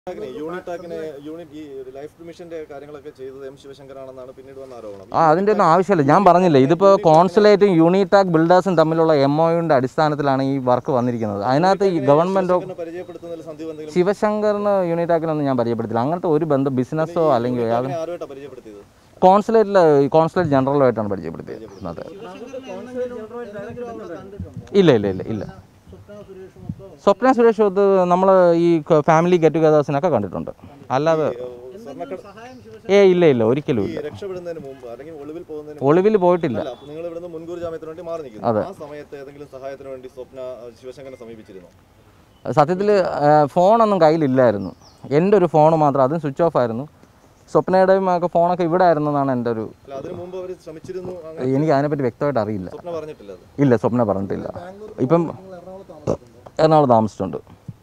ടാക്കിനെ, യൂണിടാക്കിനെ unit ഈ life മിഷന്റെ കാര്യങ്ങളൊക്കെ ചെയ്തത് എം ശിവശങ്കറാണെന്നാണ് പിന്നീട് വന്ന ആരോപണം ആ അതിൻ്റെ ഒന്നും ആവശ്യമില്ല ഞാൻ പറഞ്ഞില്ലേ ഇതിപ്പോൾ കോൺസുലേറ്റും യൂണിടാക് ബിൽഡേഴ്സും തമ്മിലുള്ള എം ഒയുടെ അടിസ്ഥാനത്തിലാണ് ഈ വർക്ക് വന്നിരിക്കുന്നത് അതിനകത്ത് ഈ ഗവൺമെൻറ്റോ ശിവശങ്കറിനെ പരിചയപ്പെടുത്തുന്നതിൽ സന്ദീപ് എന്തെങ്കിലും ശിവശങ്കറിന് യൂണിടാക്കിനൊന്നും ഞാൻ പരിചയപ്പെടുത്തില്ല അങ്ങനത്തെ ഒരു ബന്ധം ബിസിനസ്സോ അല്ലെങ്കിൽ യാതൊരു യൂണിടാക്കിനെ ആരുമായിട്ടാണ് പരിചയപ്പെടുത്തിയത് കോൺസുലേറ്റിൽ കോൺസുലേറ്റ് ജനറലുമായിട്ടാണ് പരിചയപ്പെടുത്തിയത് അതെ ഇല്ല ഇല്ല ഇല്ല ഇല്ല സ്വപ്ന സുരേഷ് ഒത്ത് നമ്മൾ ഈ ഫാമിലി ഗെറ്റ് ടുഗദേഴ്സിനൊക്കെ കണ്ടിട്ടുണ്ട് അല്ലാതെ സ്വർണ്ണക്കട ഏ ഇല്ല ഇല്ല ഒരിക്കലും ഈ ഇല്ല രക്ഷപ്പെടുന്നതിന് മുമ്പ് അല്ലെങ്കിൽ ഒളിവിൽ പോകുന്നതിന് ഒളിവിൽ പോയിട്ടില്ല അല്ല നിങ്ങൾ ഇവിടുന്ന് മുൻകൂർ ജാമ്യത്തിന് വേണ്ടി മാറി നിൽക്കുന്നു ആ സമയത്ത് ഏതെങ്കിലും സഹായത്തിന് വേണ്ടി സ്വപ്ന അഹ്, ശിവശങ്കരനെ സമീപിച്ചിരുന്നു സത്യത്തിൽ ഫോണൊന്നും കയ്യിലില്ലായിരുന്നു എൻ്റെ ഒരു ഫോൺ മാത്രം അതും സ്വിച്ച് ഓഫ് ആയിരുന്നു സ്വപ്നയുടെയും ഒക്കെ ഫോണൊക്കെ ഇവിടെ ആയിരുന്നെന്നാണ് എൻ്റെ ഒരു അല്ല അതിനു മുമ്പ് അവർ ശ്രമിച്ചിരുന്നു അങ്ങനെ എനിക്ക് അതിനെപ്പറ്റി വ്യക്തമായിട്ട് അറിയില്ല സ്വപ്ന പറഞ്ഞിട്ടില്ല അത് ഇല്ല സ്വപ്ന പറഞ്ഞിട്ടില്ല ഇപ്പം എറണാകുളം താമസിച്ചിട്ടുണ്ട്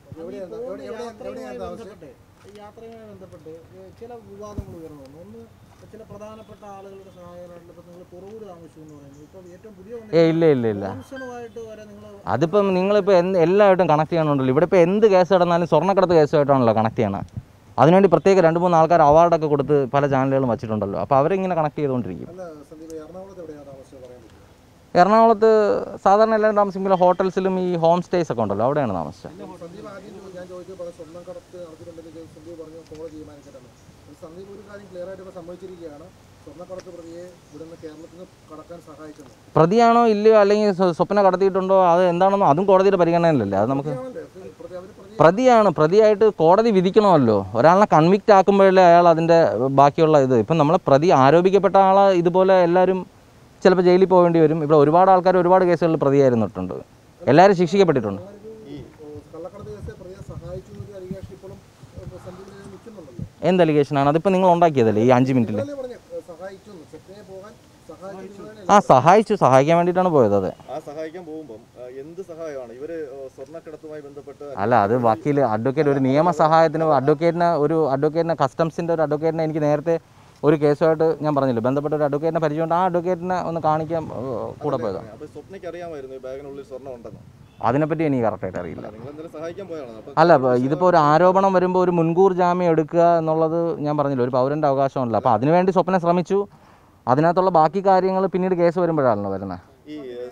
യാത്രയുമായി ബന്ധപ്പെട്ട് ഏഹ്, ചില വിവാദങ്ങൾ ഉയർന്നു വന്നു ഒന്ന് ചില പ്രധാനപ്പെട്ട ആളുകളുടെ സഹായമായിട്ടുള്ള ഇപ്പം നിങ്ങൾ കുറവൂർ താമസിച്ചു എന്ന് പറയുന്നു ഇപ്പം ഏറ്റവും പുതിയ ഏ ഇല്ല ഇല്ല ഇല്ല ജോൺസണുമായിട്ട് വരെ നിങ്ങൾ അതിപ്പം നിങ്ങളിപ്പോൾ എന്ത് എല്ലായിട്ടും കണക്ട് ചെയ്യണമുണ്ടല്ലോ ഇവിടെ ഇപ്പോൾ എന്ത് കേസ് കിടന്നാലും സ്വർണ്ണക്കടത്ത് കേസുമായിട്ടാണല്ലോ കണക്ട് ചെയ്യണം അതിനുവേണ്ടി പ്രത്യേക രണ്ട് മൂന്ന് ആൾക്കാർ അവാർഡൊക്കെ കൊടുത്ത് പല ചാനലുകളും വച്ചിട്ടുണ്ടല്ലോ അപ്പോൾ അവരിങ്ങനെ കണക്ട് ചെയ്തുകൊണ്ടിരിക്കും അല്ല സന്ദീപ് എറണാകുളത്ത് എവിടെയാണ് താമസിച്ചത് പറയാൻ പറ്റും എറണാകുളത്ത് സാധാരണ എല്ലാവരും താമസിക്കുമ്പോൾ ഹോട്ടൽസിലും ഈ ഹോം സ്റ്റേസ് ഒക്കെ ഉണ്ടല്ലോ അവിടെയാണ് താമസിച്ചത് സന്ദീപ് ആദ്യം ചോ- ഞാൻ ചോദിച്ചപ്പോൾ സ്വർണ്ണം കടത്ത് നടത്തിയിട്ടുണ്ടെങ്കിൽ സന്ദീപ് പറഞ്ഞു കോടതി തീരുമാനിക്കട്ടെന്ന് അപ്പോൾ സന്ദീപ് ഒരു കാര്യം ക്ലിയർ ആയിട്ട് ഇപ്പോൾ സമ്മതിച്ചിരിക്കുകയാണ് സ്വർണ്ണക്കടത്ത് പ്രതിയെ ഇവിടുന്ന് കേരളത്തിൽ നിന്ന് കടക്കാൻ സഹായിച്ചെന്ന് പ്രതിയാണോ ഇല്ലയോ അല്ലെങ്കിൽ സ്വ- സ്വപ്ന കടത്തിയിട്ടുണ്ടോ അത് എന്താണെന്നോ അതും കോടതിയുടെ പരിഗണനയിലല്ലേ അത് നമുക്ക് ആണല്ലേ? പ്രതി അവർ പ്രതി പ്രതിയാണ് പ്രതിയായിട്ട് കോടതി വിധിക്കണമല്ലോ ഒരാളിനെ കൺവിക്റ്റ് ആക്കുമ്പോഴല്ലേ അയാൾ അതിൻ്റെ ബാക്കിയുള്ള ഇത് ഇപ്പം നമ്മളെ പ്രതി ആരോപിക്കപ്പെട്ട ആളെ ഇതുപോലെ എല്ലാവരും ചിലപ്പോൾ ജയിലിൽ പോകേണ്ടി വരും ഇവിടെ ഒരുപാട് ആൾക്കാർ ഒരുപാട് കേസുകളിൽ പ്രതിയായിരുന്നിട്ടുണ്ട് എല്ലാവരും ശിക്ഷിക്കപ്പെട്ടിട്ടുണ്ട് ഈ ഓ, കള്ളക്കടത്ത് കേസിൽ പ്രതിയെ സഹായിച്ചു എന്നൊരു അലിഗേഷൻ ഇപ്പോഴും ഏഹ്, സന്ദീപിന് നിൽക്കുന്നുണ്ടല്ലോ എന്ത് അലിഗേഷനാണ് അതിപ്പോൾ നിങ്ങൾ ഉണ്ടാക്കിയതല്ലേ ഈ അഞ്ച് മിനിറ്റിൽ അതല്ലേ പറഞ്ഞു ഏഹ്, സഹായിച്ചു എന്ന് സ്വപ്നയെ പോകാൻ സഹായിച്ചു എന്നല്ലേ ആ സഹായിച്ചു സഹായിക്കാൻ വേണ്ടിയിട്ടാണ് പോയത് അതെ ആ സഹായിക്കാൻ പോകുമ്പം അഹ്, എന്ത് സഹായമാണ് ഇവര് അഹ്, സ്വർണ്ണക്കടത്തുമായി ബന്ധപ്പെട്ട് അല്ല അത് വക്കീൽ അഡ്വക്കേറ്റ് ഒരു നിയമ സഹായത്തിന് അഡ്വക്കേറ്റിനെ ഒരു അഡ്വക്കേറ്റിനെ കസ്റ്റംസിൻ്റെ ഒരു അഡ്വക്കേറ്റിനെ എനിക്ക് നേരത്തെ ഒരു കേസുമായിട്ട് ഞാൻ പറഞ്ഞില്ല ബന്ധപ്പെട്ട ഒരു അഡ്വക്കേറ്റിനെ പരിചയമുണ്ട് ആ അഡ്വക്കേറ്റിനെ ഒന്ന് കാണിക്കാൻ ഏഹ്, കൂടെ പോയതാണ് അപ്പൊ സ്വപ്നയ്ക്ക് അറിയാമായിരുന്നു ഈ ബാഗിനുള്ളിൽ സ്വർണ്ണം ഉണ്ടെന്ന് അതിനെപ്പറ്റി എനിക്ക് കറക്റ്റായിട്ട് അറിയില്ല നിങ്ങൾ എന്തായാലും സഹായിക്കാൻ പോയാണ് അപ്പൊ അല്ല ഇപ്പൊ ഇതിപ്പോൾ ഒരു ആരോപണം വരുമ്പോൾ ഒരു മുൻകൂർ ജാമ്യം എടുക്കുക എന്നുള്ളത് ഞാൻ പറഞ്ഞില്ല ഒരു പൗരൻ്റെ അവകാശമല്ല അപ്പോൾ അതിനുവേണ്ടി സ്വപ്നം ശ്രമിച്ചു അതിനകത്തുള്ള ബാക്കി കാര്യങ്ങൾ പിന്നീട് കേസ് വരുമ്പോഴാണല്ലോ വരുന്നത് ഈ അഹ്,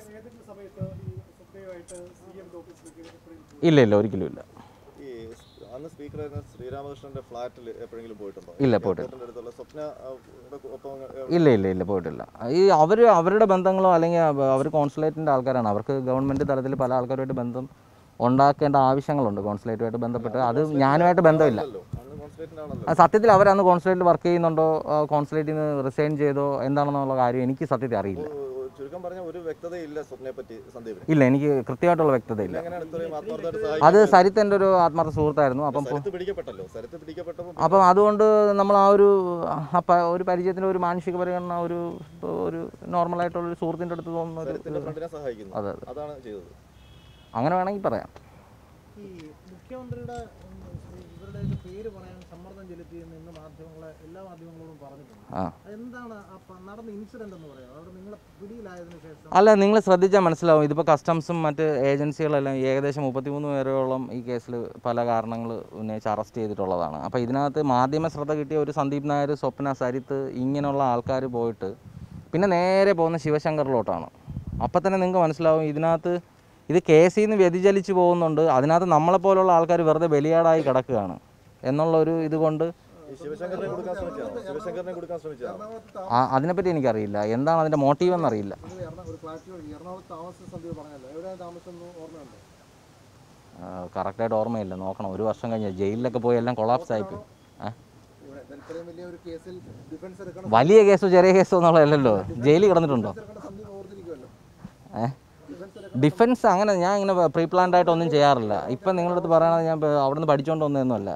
ഇല്ല ഇല്ല ഒരിക്കലും ഇല്ല ഈ സ് അന്ന് സ്പീക്കറായിരുന്ന ശ്രീരാമകൃഷ്ണന്റെ ഫ്ലാറ്റിൽ എപ്പോഴെങ്കിലും പോയിട്ടുണ്ടോ ഇല്ല, പോയിട്ടില്ല. എയർപോർട്ടിന്റെ അടുത്തുള്ള സ്വപ്ന അഹ്, യുടെ ഒപ്പം അഹ്, ഇല്ല ഇല്ല ഇല്ല പോയിട്ടില്ല ഈ അവർ അവരുടെ ബന്ധങ്ങളോ അല്ലെങ്കിൽ അവർ കോൺസുലേറ്റിൻ്റെ ആൾക്കാരാണ് അവർക്ക് ഗവൺമെൻറ് തലത്തിൽ പല ആൾക്കാരുമായിട്ട് ബന്ധം ഉണ്ടാക്കേണ്ട ആവശ്യങ്ങളുണ്ട് കോൺസുലേറ്റുമായിട്ട് ബന്ധപ്പെട്ട് അത് ഞാനുമായിട്ട് ബന്ധമില്ല അല്ലോ അന്ന് കോൺസുലേറ്റിന്റെ ആണല്ലോ ആ, സത്യത്തിൽ അവരന്ന് കോൺസുലേറ്റിൽ വർക്ക് ചെയ്യുന്നുണ്ടോ കോൺസുലേറ്റിൽ നിന്ന് റിസൈൻ ചെയ്തോ എന്താണെന്നുള്ള കാര്യം എനിക്ക് സത്യത്തിൽ അറിയില്ല ഓ, ഓ, ചുരുക്കം പറഞ്ഞ ഒരു വ്യക്തതയില്ല സ്വപ്നയെ പറ്റി സന്ദീപിന് ഇല്ല എനിക്ക് കൃത്യമായിട്ടുള്ള വ്യക്തതയില്ല എങ്ങനെയാണ് ഇത്രയും ആത്മാർത്ഥമായിട്ട് അത് സഹായിക്കുന്നത് സരിത്ത് എൻ്റെ ഒരു ആത്മാർത്ഥ സുഹൃത്തായിരുന്നു അപ്പം പോ- സരിത്ത് പിടിക്കപ്പെട്ടല്ലോ സരിത്ത് പിടിക്കപ്പെട്ടപ്പോൾ അപ്പം അതുകൊണ്ട് നമ്മൾ ആ ഒരു ആ പ- ഒരു പരിചയത്തിൻ്റെ ഒരു മാനസിക പരിഗണന ഒരു ഒരു നോർമലായിട്ടുള്ള ഒരു സുഹൃത്തിൻ്റെ അടുത്ത് തോന്നുന്ന ഒരു സരിത്തിന്റെ ഫ്രണ്ടിനെ സഹായിക്കുന്നു അതെ അതെ അതാണ് ചെയ്തത് അങ്ങനെ വേണമെങ്കിൽ പറയാം ഈ മുഖ്യമന്ത്രിയുടെ ഉം, ഇവരുടെയൊക്കെ പേര് പറയാൻ സമ്മർദ്ദം ചെലുത്തിയെന്ന് ഇന്ന് മാധ്യമങ്ങളെ എല്ലാ മാധ്യമങ്ങളോടും പറഞ്ഞിട്ടുണ്ട് ആ എന്താണ് ആ പ- നടന്ന ഇൻസിഡന്റ് എന്ന് പറയാം അവിടെ നിങ്ങളെ പിടിയിലായതിനു ശേഷം അല്ല നിങ്ങൾ ശ്രദ്ധിച്ചാൽ മനസ്സിലാവും ഇതിപ്പോൾ കസ്റ്റംസും മറ്റ് ഏജൻസികളെല്ലാം ഏകദേശം മുപ്പത്തിമൂന്ന് പേരോളം ഈ കേസിൽ പല കാരണങ്ങൾ ഉന്നയിച്ച് അറസ്റ്റ് ചെയ്തിട്ടുള്ളതാണ് അപ്പോൾ ഇതിനകത്ത് മാധ്യമ ശ്രദ്ധ കിട്ടിയ ഒരു സന്ദീപ് നായർ സ്വപ്ന സരിത്ത് ഇങ്ങനെയുള്ള ആൾക്കാർ പോയിട്ട് പിന്നെ നേരെ പോകുന്ന ശിവശങ്കറിലോട്ടാണ് അപ്പം തന്നെ നിങ്ങൾക്ക് മനസ്സിലാവും ഇതിനകത്ത് ഇത് കേസിൽ നിന്ന് വ്യതിചലിച്ച് പോകുന്നുണ്ട് അതിനകത്ത് നമ്മളെപ്പോലുള്ള ആൾക്കാർ വെറുതെ ബലിയാടായി കിടക്കുകയാണ് എന്നുള്ള ഒരു ഇതുകൊണ്ട് ഈ ശിവശങ്കറിനെ കൊടുക്കാൻ ശ്രമിച്ചാണോ ശിവശങ്കറിനെ കൊടുക്കാൻ ശ്രമിച്ചാണോ എറണാകുളത്ത് താ- ആ- അതിനെപ്പറ്റി എനിക്കറിയില്ല എന്താണ് അതിൻ്റെ മോട്ടീവ് എന്നറിയില്ല ഇത് എറണാ- ഒരു ഫ്ലാറ്റിൽ എറണാകുളത്ത് താമസിച്ച സന്ദീപ് പറഞ്ഞല്ലോ എവിടെയാണ് താമസിച്ചെന്ന് ഓർമ്മയുണ്ടോ കറക്റ്റായിട്ട് ഓർമ്മയില്ല നോക്കണം ഒരു വർഷം കഴിഞ്ഞ് ജയിലിലൊക്കെ പോയി എല്ലാം കൊളാപ്സ് ആയിപ്പോയി ഏ? ഇവിടെ ഇത് ഇത്രയും വലിയ ഒരു കേസിൽ ഡിഫൻസ് എടുക്കണം വലിയ കേസോ ചെറിയ കേസോ എന്നുള്ളതല്ലല്ലോ ജയിലിൽ കിടന്നിട്ടുണ്ടോ എടുക്കേണ്ട സന്ദീപ് ഓർത്തിരിക്കുമല്ലോ ഏഹ് ഡിഫൻസ് അങ്ങനെ ഞാൻ ഇങ്ങനെ പ്രീ പ്ലാൻഡ് ആയിട്ട് ഒന്നും ചെയ്യാറില്ല ഇപ്പം നിങ്ങളുടെ അടുത്ത് പറയണത് ഞാൻ ഇപ്പം അവിടെ നിന്ന് പഠിച്ചുകൊണ്ട് വന്നതൊന്നുമല്ല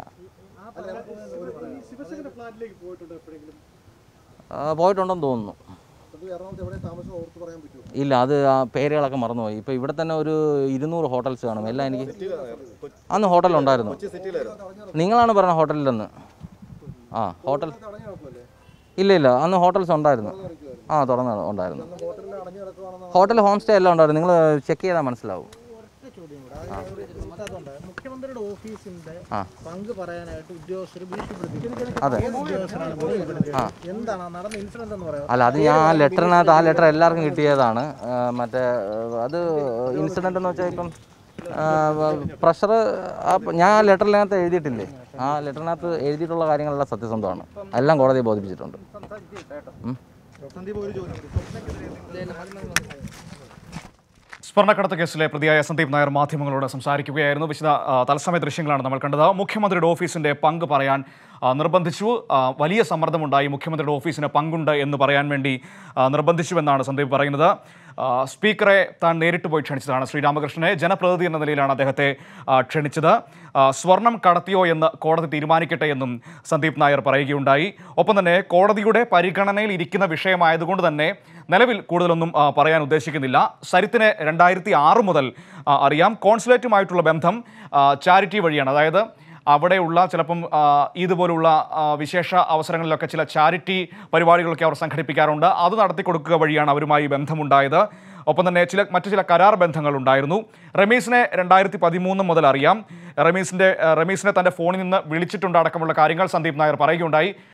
ശിവശങ്കര ഫ്ലാറ്റിലേക്ക് പോയിട്ടുണ്ട് എപ്പോഴെങ്കിലും ആ, പോയിട്ടുണ്ടെന്ന് തോന്നുന്നു സന്ദീപ് എറണാകുളത്ത് എവിടെ താമസം ഓർത്ത് പറയാൻ പറ്റുമോ ഇല്ല അത് ആ പേരുകളൊക്കെ മറന്നുപോയി ഇപ്പോൾ ഇവിടെ തന്നെ ഒരു ഇരുന്നൂറ് ഹോട്ടൽസ് കാണും എല്ലാം എനിക്ക് കൊച്ചി അന്ന് ഹോട്ടലുണ്ടായിരുന്നു സിറ്റിയിലായിരുന്നു നിങ്ങളാണ് പറഞ്ഞ ഹോട്ടലിലെന്ന് ആ ഹോട്ടൽ അടഞ്ഞു കിടക്കുമല്ലേ ഇല്ല ഇല്ല അന്ന് ഹോട്ടൽസ് ഉണ്ടായിരുന്നു ഇരിക്കുമായിരുന്നു ആ തുറന്ന് ഉണ്ടായിരുന്നു അന്ന് ഹോട്ടലിൽ അടഞ്ഞു കിടക്കുവാണെന്ന് ഹോട്ടൽ ഹോം സ്റ്റേ എല്ലാം ഉണ്ടായിരുന്നു നിങ്ങൾ ചെക്ക് ചെയ്താൽ മനസ്സിലാവും ഒറ്റ ചോദ്യം കൂടെ അത് ഒരു അതുകൊണ്ട് മുഖ്യമന്ത്രിയുടെ ഓഫീസ് ഓഫീസിന്റെ ആ. പങ്ക് പറയാനായിട്ട് ഉദ്യോഗസ്ഥർ ഭീഷണിപ്പെടുത്തി അതെ. ഏത് ഉദ്യോഗസ്ഥരാണ് ഭീഷണിപ്പെടുത്തിയത് എന്താണ് ആ നടന്ന ഇൻസിഡന്റ് എന്ന് പറയാം അല്ല അത് ഞാൻ ആ ലെറ്ററിനകത്ത് ആ ലെറ്റർ എല്ലാവർക്കും കിട്ടിയതാണ് ആ, മറ്റേ ആ, അത് ഇൻസിഡൻ്റ് എന്ന് വെച്ചാൽ ഇപ്പം പ്രഷർ ഞാൻ ആ ലെറ്ററിനകത്ത് എഴുതിയിട്ടില്ലേ ആ ലെറ്ററിനകത്ത് എഴുതിയിട്ടുള്ള കാര്യങ്ങളെല്ലാം സത്യസന്ധമാണ് എല്ലാം കോടതിയെ ബോധിപ്പിച്ചിട്ടുണ്ട് ഉം. സ്വർണ്ണക്കടത്ത് കേസിലെ പ്രതിയായ സന്ദീപ് നായർ മാധ്യമങ്ങളോട് സംസാരിക്കുകയായിരുന്നു വിശദ ആ, തത്സമയ ദൃശ്യങ്ങളാണ് നമ്മൾ കണ്ടത് മുഖ്യമന്ത്രിയുടെ ഓഫീസിന്റെ പങ്ക് പറയാൻ ആ, നിർബന്ധിച്ചു ആ, വലിയ സമ്മർദ്ദമുണ്ടായി മുഖ്യമന്ത്രിയുടെ ഓഫീസിന് പങ്കുണ്ട് എന്ന് പറയാൻ വേണ്ടി ആ, നിർബന്ധിച്ചുവെന്നാണ് സന്ദീപ് പറയുന്നത് ആ, സ്പീക്കറെ താൻ നേരിട്ട് പോയി ക്ഷണിച്ചതാണ് ശ്രീരാമകൃഷ്ണനെ ജനപ്രതിനിധി എന്ന നിലയിലാണ് അദ്ദേഹത്തെ ആ, ക്ഷണിച്ചത് ആ, സ്വർണം കടത്തിയോ എന്ന് കോടതി തീരുമാനിക്കട്ടെ എന്നും സന്ദീപ് നായർ പറയുകയുണ്ടായി ഒപ്പം തന്നെ കോടതിയുടെ പരിഗണനയിൽ ഇരിക്കുന്ന വിഷയമായതുകൊണ്ട് തന്നെ നിലവിൽ കൂടുതലൊന്നും ആ, പറയാൻ ഉദ്ദേശിക്കുന്നില്ല സരിത്തിനെ രണ്ടായിരത്തി ആറ് മുതൽ ആ, അറിയാം കോൺസുലേറ്റുമായിട്ടുള്ള ബന്ധം ആ, ചാരിറ്റി വഴിയാണ് അതായത് അവിടെയുള്ള ചിലപ്പം ആ, ഇതുപോലുള്ള ആ, വിശേഷ അവസരങ്ങളിലൊക്കെ ചില ചാരിറ്റി പരിപാടികളൊക്കെ അവർ സംഘടിപ്പിക്കാറുണ്ട് അത് നടത്തി കൊടുക്കുക വഴിയാണ് അവരുമായി ബന്ധമുണ്ടായത് ഒപ്പം തന്നെ ചില മറ്റു ചില കരാർ ബന്ധങ്ങൾ ഉണ്ടായിരുന്നു റമീസിനെ രണ്ടായിരത്തി പതിമൂന്ന് മുതൽ അറിയാം റമീസിന്റെ റമീസിനെ തന്റെ ഫോണിൽ നിന്ന് വിളിച്ചിട്ടുണ്ട് അടക്കമുള്ള കാര്യങ്ങൾ സന്ദീപ് നായർ പറയുകയുണ്ടായി